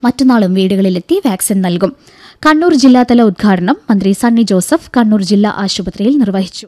മറ്റന്നാളും വീടുകളിലെത്തി വാക്സിൻ നൽകും കണ്ണൂർ ജില്ലാതല ഉദ്ഘാടനം മന്ത്രി സണ്ണി ജോസഫ് കണ്ണൂർ ജില്ലാ ആശുപത്രിയിൽ നിർവഹിച്ചു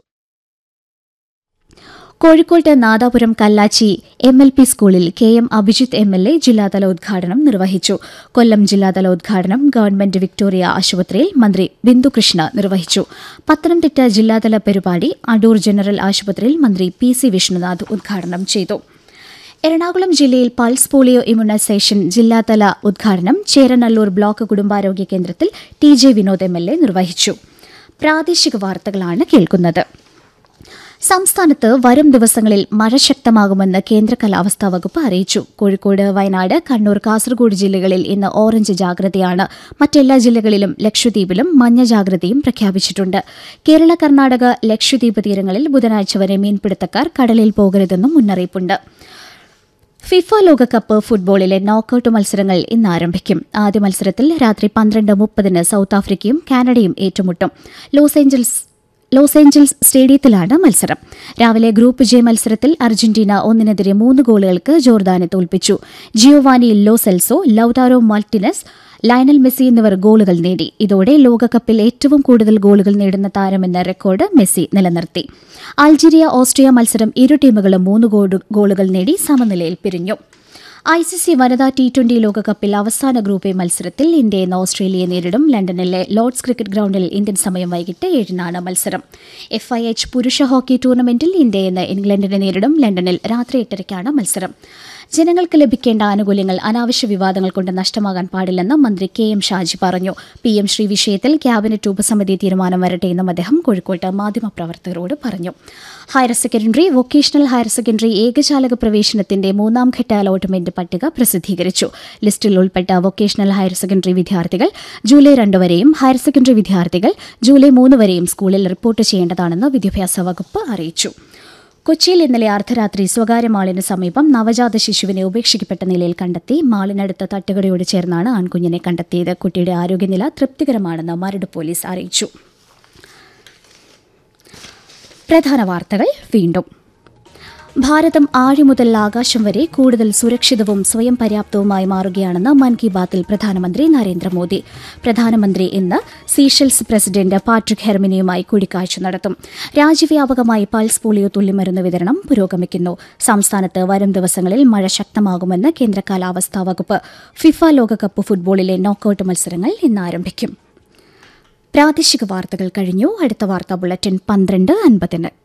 കോഴിക്കോട്ട് Nadapuram Kallachi M L P സ്കൂളിൽ K M Abhijith M L A ജില്ലാതല ഉദ്ഘാടനം നിർവഹിച്ചു കൊല്ലം ജില്ലാതല ഉദ്ഘാടനം ഗവൺമെന്റ് വിക്ടോറിയ ആശുപത്രിയിൽ മന്ത്രി ബിന്ദുകൃഷ്ണ നിർവഹിച്ചു പത്തനംതിട്ട ജില്ലാതല പരിപാടി അടൂർ ജനറൽ ആശുപത്രിയിൽ മന്ത്രി പി സി വിഷ്ണുനാഥ് ഉദ്ഘാടനം ചെയ്തു എറണാകുളം ജില്ലയിൽ പൾസ് പോളിയോ ഇമ്മ്യൂണൈസേഷൻ ജില്ലാതല ഉദ്ഘാടനം ചേരനല്ലൂർ ബ്ലോക്ക് കുടുംബാരോഗ്യ കേന്ദ്രത്തിൽ T J Vinod M L A നിർവഹിച്ചു പ്രാദേശിക വാർത്തകളാണ് കേൾക്കുന്നത് സംസ്ഥാനത്ത് വരും ദിവസങ്ങളിൽ മഴ ശക്തമാകുമെന്ന് കേന്ദ്ര കാലാവസ്ഥാ വകുപ്പ് അറിയിച്ചു കോഴിക്കോട് വയനാട് കണ്ണൂർ കാസർഗോഡ് ജില്ലകളിൽ ഇന്ന് ഓറഞ്ച് ജാഗ്രതയാണ് മറ്റെല്ലാ ജില്ലകളിലും ലക്ഷദ്വീപിലും മഞ്ഞ ജാഗ്രതയും പ്രഖ്യാപിച്ചിട്ടുണ്ട് കേരള കർണാടക ലക്ഷദ്വീപ് തീരങ്ങളിൽ ബുധനാഴ്ച വരെ മീൻപിടുത്തക്കാർ കടലിൽ പോകരുതെന്നും മുന്നറിയിപ്പുണ്ട് ഫിഫ ലോകകപ്പ് ഫുട്ബോളിലെ നോക്കൌട്ട് മത്സരങ്ങൾ ഇന്ന് ആരംഭിക്കും ആദ്യ മത്സരത്തിൽ രാത്രി പന്ത്രണ്ട് മുപ്പതിന് സൌത്ത് ആഫ്രിക്കയും കാനഡയും ഏറ്റുമുട്ടും ലോസ് ഏഞ്ചൽസ് ലോസ് ഏഞ്ചൽസ് സ്റ്റേഡിയത്തിലാണ് മത്സരം രാവിലെ ഗ്രൂപ്പ് ജെ മത്സരത്തിൽ അർജന്റീന ഒന്നിനെതിരെ മൂന്ന് ഗോളുകൾക്ക് ജോർദാനെ തോൽപ്പിച്ചു Giovanni Lo Celso Lautaro Martinez Lionel Messi എന്നിവർ ഗോളുകൾ നേടി ഇതോടെ ലോകകപ്പിൽ ഏറ്റവും കൂടുതൽ ഗോളുകൾ നേടുന്ന താരമെന്ന റെക്കോർഡ് മെസ്സി നിലനിർത്തി അൾജീരിയ ഓസ്ട്രിയ മത്സരം ഇരു ടീമുകളും മൂന്ന് ഗോളു- ഗോളുകൾ നേടി സമനിലയിൽ പിരിഞ്ഞു ഐ സി സി വനിതാ ടി ട്വന്റി ലോകകപ്പിൽ അവസാന ഗ്രൂപ്പ് എ മത്സരത്തിൽ ഇന്ത്യ ഇന്ന് ഓസ്ട്രേലിയയെ നേരിടും ലണ്ടനിലെ ലോർഡ്സ് ക്രിക്കറ്റ് ഗ്രൌണ്ടിൽ ഇന്ത്യൻ സമയം വൈകിട്ട് ഏഴിനാണ് മത്സരം എഫ് ഐ എച്ച് പുരുഷ ഹോക്കി ടൂർണമെന്റിൽ ഇന്ത്യ ഇന്ന് ഇംഗ്ലണ്ടിനെ നേരിടും ലണ്ടനിൽ രാത്രി എട്ടരയ്ക്കാണ് മത്സരം ജനങ്ങൾക്ക് ലഭിക്കേണ്ട ആനുകൂല്യങ്ങൾ അനാവശ്യ വിവാദങ്ങൾ കൊണ്ട് നഷ്ടമാകാൻ പാടില്ലെന്ന് മന്ത്രി കെ എം ഷാജി പറഞ്ഞു പി എം ശ്രീ വിഷയത്തിൽ ക്യാബിനറ്റ് ഉപസമിതി തീരുമാനം വരട്ടെ എന്നും അദ്ദേഹം കോഴിക്കോട്ട് മാധ്യമപ്രവർത്തകരോട് പറഞ്ഞു higher secondary vocational higher secondary ഏകജാലക പ്രവേശനത്തിന്റെ മൂന്നാം ഘട്ട അലോട്ട്മെന്റ് പട്ടിക പ്രസിദ്ധീകരിച്ചു ലിസ്റ്റിൽ ഉൾപ്പെട്ട വൊക്കേഷണൽ ഹയർ സെക്കൻഡറി വിദ്യാർത്ഥികൾ ജൂലൈ രണ്ട് വരെയും ഹയർ സെക്കൻഡറി വിദ്യാർത്ഥികൾ ജൂലൈ മൂന്ന് വരെയും സ്കൂളിൽ റിപ്പോർട്ട് ചെയ്യേണ്ടതാണെന്ന് വിദ്യാഭ്യാസ വകുപ്പ് അറിയിച്ചു കൊച്ചിയിൽ ഇന്നലെ അർദ്ധരാത്രി സ്വകാര്യ മാളിന് സമീപം നവജാത ശിശുവിനെ ഉപേക്ഷിക്കപ്പെട്ട നിലയിൽ കണ്ടെത്തി മാളിനടുത്ത തട്ടുകടയോട് ചേർന്നാണ് ആൺകുഞ്ഞിനെ കണ്ടെത്തിയത് കുട്ടിയുടെ ആരോഗ്യനില തൃപ്തികരമാണെന്ന് മരട് പോലീസ് അറിയിച്ചു പ്രധാന വാർത്തകൾ വീണ്ടും ഭാരതം ആഴി മുതൽ ആകാശം വരെ കൂടുതൽ സുരക്ഷിതവും സ്വയം പര്യാപ്തവുമായി മാറുകയാണെന്ന് മൻ കി ബാത്തിൽ പ്രധാനമന്ത്രി നരേന്ദ്രമോദി പ്രധാനമന്ത്രി ഇന്ന് സീഷെൽസ് പ്രസിഡന്റ് പാട്രിക് ഹെർമിനിയുമായി കൂടിക്കാഴ്ച നടത്തും രാജ്യവ്യാപകമായി പൾസ് പോളിയോ തുള്ളിമരുന്ന് വിതരണം പുരോഗമിക്കുന്നു സംസ്ഥാനത്ത് വരും ദിവസങ്ങളിൽ മഴ ശക്തമാകുമെന്ന് കേന്ദ്ര കാലാവസ്ഥാ വകുപ്പ് ഫിഫ ലോകകപ്പ് ഫുട്ബോളിലെ നോക്കൌട്ട് മത്സരങ്ങൾ ഇന്ന് ആരംഭിക്കും പ്രാദേശിക വാർത്തകൾ കഴിഞ്ഞു അടുത്ത വാർത്താ ബുള്ളറ്റിൻ പന്ത്രണ്ട് അൻപതിന്